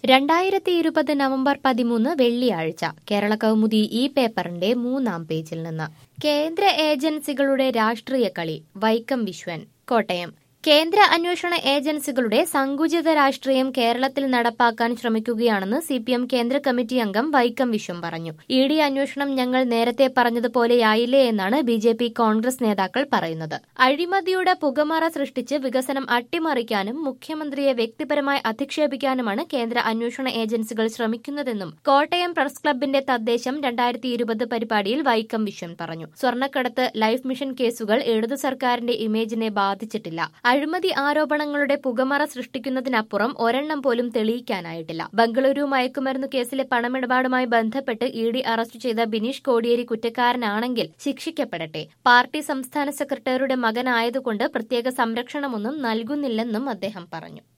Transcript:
രണ്ടായിരത്തി ഇരുപത് നവംബർ പതിമൂന്ന് വെള്ളിയാഴ്ച കേരള കൗമുദി ഈ പേപ്പറിന്റെ മൂന്നാം പേജിൽ നിന്ന് കേന്ദ്ര ഏജൻസികളുടെ രാഷ്ട്രീയ കളി വൈക്കം വിശ്വൻ കോട്ടയം കേന്ദ്ര അന്വേഷണ ഏജൻസികളുടെ സങ്കുചിത രാഷ്ട്രീയം കേരളത്തിൽ നടപ്പാക്കാൻ ശ്രമിക്കുകയാണെന്ന് സി പി എം കേന്ദ്ര കമ്മിറ്റി അംഗം വൈക്കം വിശ്വം പറഞ്ഞു ഇ ഡി അന്വേഷണം ഞങ്ങൾ നേരത്തെ പറഞ്ഞതുപോലെയായില്ലേ എന്നാണ് ബി ജെ പി കോൺഗ്രസ് നേതാക്കൾ പറയുന്നത് അഴിമതിയുടെ പുകമറ സൃഷ്ടിച്ച് വികസനം അട്ടിമറിക്കാനും മുഖ്യമന്ത്രിയെ വ്യക്തിപരമായി അധിക്ഷേപിക്കാനുമാണ് കേന്ദ്ര അന്വേഷണ ഏജൻസികൾ ശ്രമിക്കുന്നതെന്നും കോട്ടയം പ്രസ് ക്ലബിന്റെ തദ്ദേശം രണ്ടായിരത്തി ഇരുപത് പരിപാടിയിൽ വൈക്കം വിശ്വൻ പറഞ്ഞു സ്വർണ്ണക്കടത്ത് ലൈഫ് മിഷൻ കേസുകൾ ഇടതു സർക്കാരിന്റെ ഇമേജിനെ ബാധിച്ചിട്ടില്ല അഴിമതി ആരോപണങ്ങളുടെ പുകമറ സൃഷ്ടിക്കുന്നതിനപ്പുറം ഒരെണ്ണം പോലും തെളിയിക്കാനായിട്ടില്ല ബംഗളൂരു മയക്കുമരുന്ന് കേസിലെ പണമിടപാടുമായി ബന്ധപ്പെട്ട് ഇ ഡി അറസ്റ്റ് ചെയ്ത ബിനീഷ് കോടിയേരി കുറ്റക്കാരനാണെങ്കിൽ ശിക്ഷിക്കപ്പെടട്ടെ പാർട്ടി സംസ്ഥാന സെക്രട്ടറിയുടെ മകനായതുകൊണ്ട് പ്രത്യേക സംരക്ഷണമൊന്നും നൽകുന്നില്ലെന്നും അദ്ദേഹം പറഞ്ഞു